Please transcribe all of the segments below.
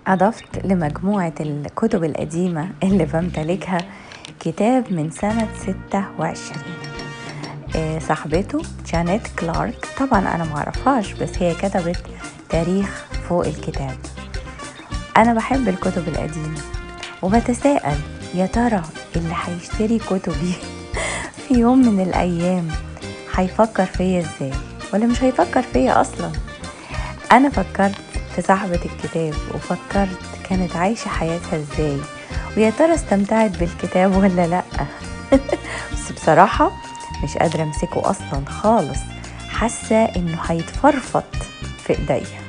أضفت لمجموعة الكتب القديمة اللي بمتلكها كتاب من سنة 26 آه، صاحبته جانيت كلارك طبعا أنا معرفهاش بس هي كتبت تاريخ فوق الكتاب أنا بحب الكتب القديمة وبتساءل يا ترى اللي هيشتري كتبي في يوم من الأيام هيفكر فيا ازاي ولا مش هيفكر فيا أصلا أنا فكرت في صاحبة الكتاب وفكرت كانت عايشة حياتها ازاي ويا ترى استمتعت بالكتاب ولا لأ بس بصراحة مش قادرة امسكه أصلا خالص حاسة إنه هيتفرفط في إيديا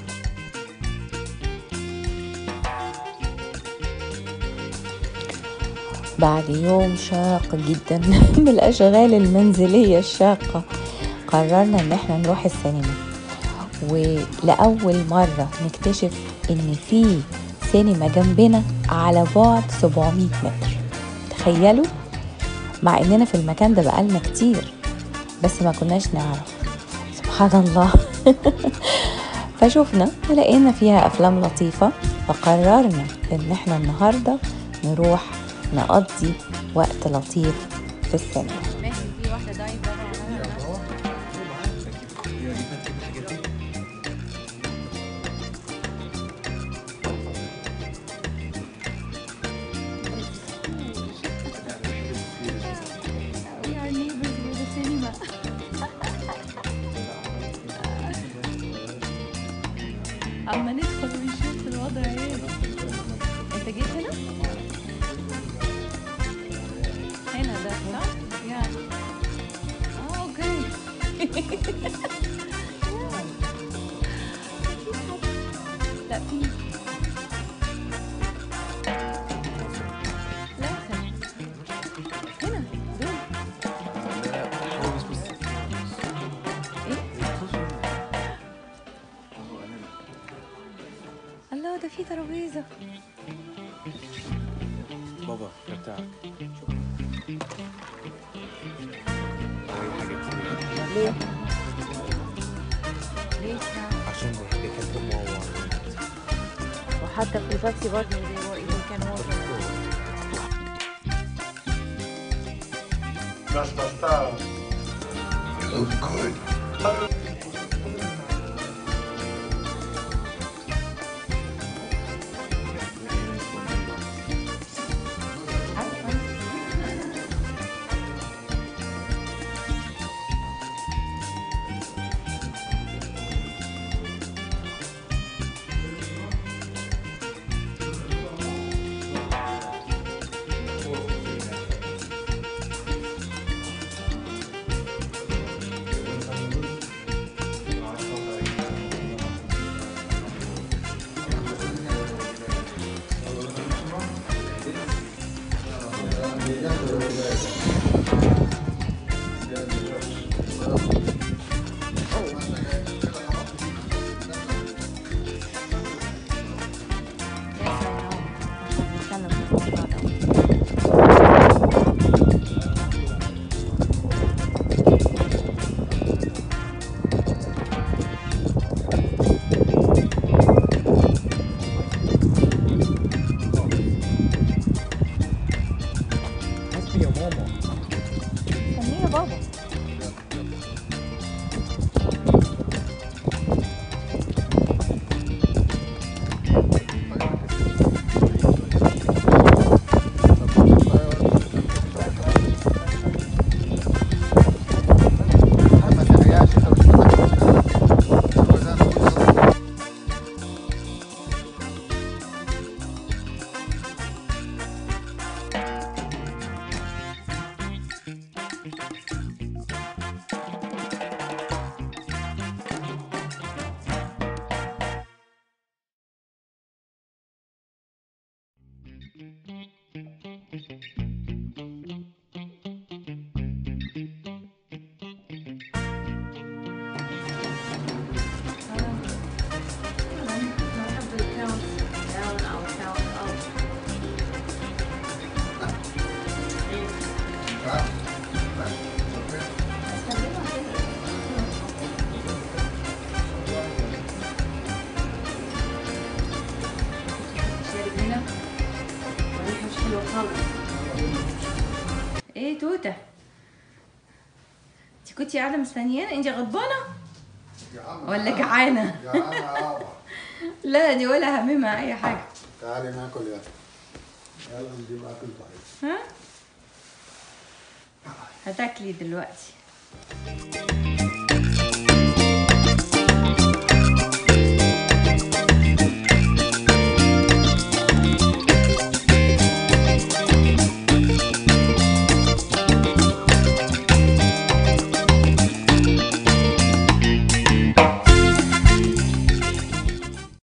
بعد يوم شاق جدا من الأشغال المنزلية الشاقة قررنا إن احنا نروح السينما ولأول مرة نكتشف إن في سينما جنبنا على بعد 700 متر تخيلوا مع إننا في المكان ده بقالنا كتير بس ما كناش نعرف سبحان الله فشوفنا ولقينا فيها أفلام لطيفة فقررنا إن احنا النهاردة نروح نقضي وقت لطيف في السينما اما ندخل ونشوف الوضع ايه انت جيت هنا؟ هنا ده صح؟ يا اه اوكي لا في لا هنا دول الله ده في ترابيزه بابا ده بتاعك ليه؟ ليه عشان بحب كاتب ماما وحتى في البيبسي برضه they كان water Las pastadas. Look good. حسبي يا ماما سميه بابا ايه توته انت كنتي قاعده مستنيانه انت غضبانه يا عم ولا جعانه يا عم عوض لا دي ولا هممها اي حاجه تعالي ناكل يلا يلا نجيب اكل طيب ها هتاكلي دلوقتي